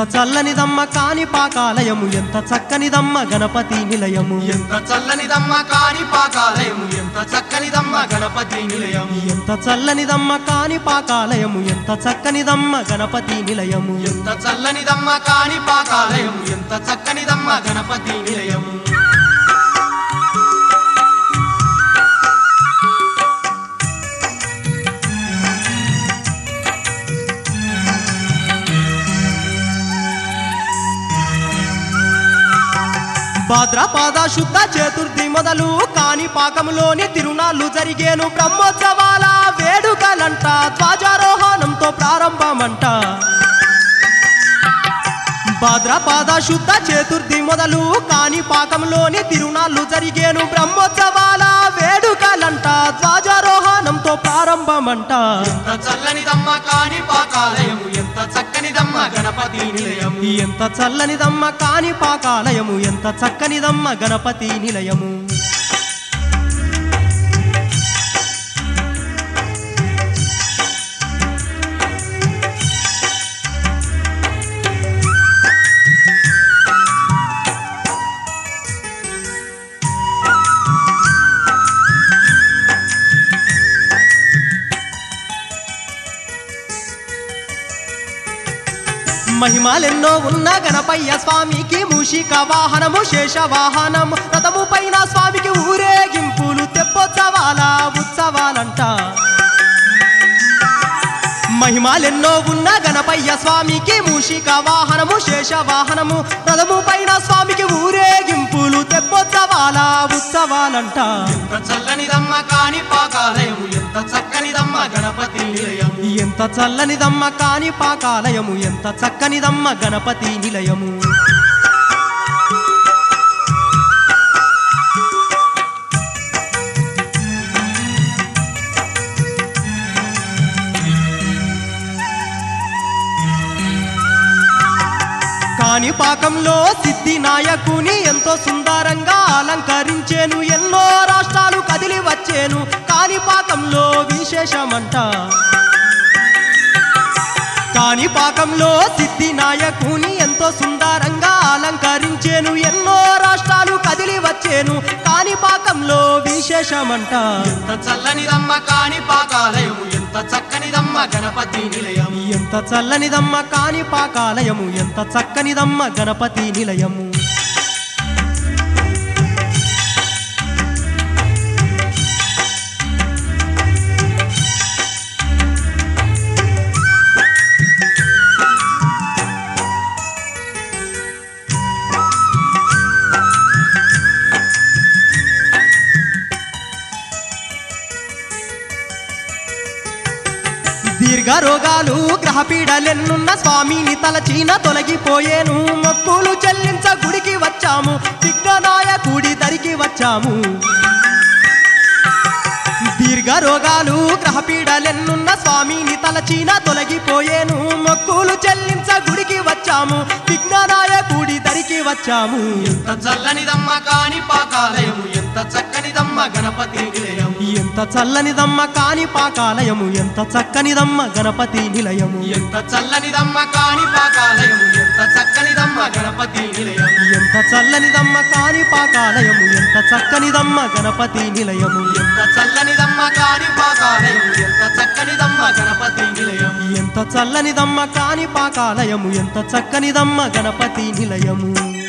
చల్లనిదమ్మ కాని పాకాలయము ఎంత చక్కనిదమ్మ గణపతి నిలయము ఎంత చల్లనిదమ్మ కాని పాకాలయము ఎంత చక్కనిదమ్మ గణపతి నిలయము ఎంత చల్లనిదమ్మ కాని పాకాలయము ఎంత చక్కనిదమ్మ గణపతి నిలయము ఎంత చల్లనిదమ్మ కాని పాకాలయము ఎంత చక్కనిదమ్మ గణపతి నిలయము భాద్రపాద శుద్ధ చతుర్థి మొదలు కాని పాకములోని తిరునాళ్ళు జరిగేను బ్రహ్మోత్సవాల వేడుకలంట ధ్వజారోహణంతో ప్రారంభమంట భాద్రపాద శుద్ధ చతుర్థి మొదలు కాని పాకంలోని తిరునాళ్ళు జరిగేను బ్రహ్మోత్సవాల వేడుకలంట ధ్వజారోహణంతో ప్రారంభమంట ఎంత చల్లనిదమ్మ కాని పాకాలయము ఎంత చక్కనిదమ్మ గణపతి నిలయము ఎంత చల్లనిదమ్మ కాని పాకాలయము ఎంత చక్కనిదమ్మ గణపతి నిలయము మహిమాలెన్నో ఉన్న గణపయ్య స్వామికి మూషిక వాహనము శేష వాహనము రథము పైన స్వామికి ఊరేగింపులు తెప్పోత్సవాల ఉత్సవాలంట మహిమాలెన్నో ఉన్న గణపయ్య స్వామికి మూషిక వాహనము శేష వాహనము రథము పైన స్వామికి ఊరేగింపులు తెప్పోత్సవాల ఉత్సవాలంట ఎంత చల్లనిదమ్మ కాని పాకాలయము ఎంత చక్కనిదమ్మ గణపతి నిలయము ఎంత చల్లనిదమ్మ కాని పాకాలయము ఎంత చక్కనిదమ్మ గణపతి నిలయము కాణిపాకంలో సిద్ధి నాయకుని ఎంతో సుందరంగా అలంకరించేను ఎన్నో రాష్ట్రాలు కదిలి వచ్చేను కాణిపాకంలో విశేషమంట కాణిపాకంలో సిద్ధి నాయకుని ఎంతో సుందరంగా అలంకరించేను ఎన్నో రాష్ట్రాలు కదిలి వచ్చేను కాణిపాకంలో విశేషమంట ఎంత చల్లనిదమ్మ కాని పాకాలయము ఎంత చక్కనిదమ్మ గణపతి నిలయము ఎంత చల్లనిదమ్మ కాని పాకాలయము ఎంత చక్కనిదమ్మ గణపతి నిలయము దీర్ఘ రోగాలు గ్రహపీడలెన్నున్న స్వామిని తలచీన తొలగిపోయేను మొక్కులు చెల్లించ గుడికి వచ్చాము విఘ్ననాయకుడి దరికి వచ్చాము దీర్ఘ రోగాలు గ్రహపీడలెన్నున్న స్వామిని తలచీన తొలగిపోయేను మొక్కులు చెల్లించ గుడికి వచ్చాము విఘ్ననాయకుడి దరికి వచ్చాము ఎంత చల్లనిదమ్మ కాని పాకాలయము ఎంత చక్కనిదమ్మ గణపతి నిలయము ఎంత చల్లనిదమ్మ కాని పాకాలయము ఎంత చక్కనిదమ్మ గణపతి నిలయము ఎంత చల్లనిదమ్మ కాని పాకాలయము ఎంత చక్కనిదమ్మ గణపతి నిలయము ఎంత చల్లనిదమ్మ కాని పాకాలయము ఎంత చక్కనిదమ్మ గణపతి నిలయము ఎంత చల్లనిదమ్మ కాని పాకాలయము ఎంత చక్కనిదమ్మ గణపతి నిలయము ఎంత చల్లనిదమ్మ కాని పాకాలయము ఎంత చక్కనిదమ్మ గణపతి నిలయము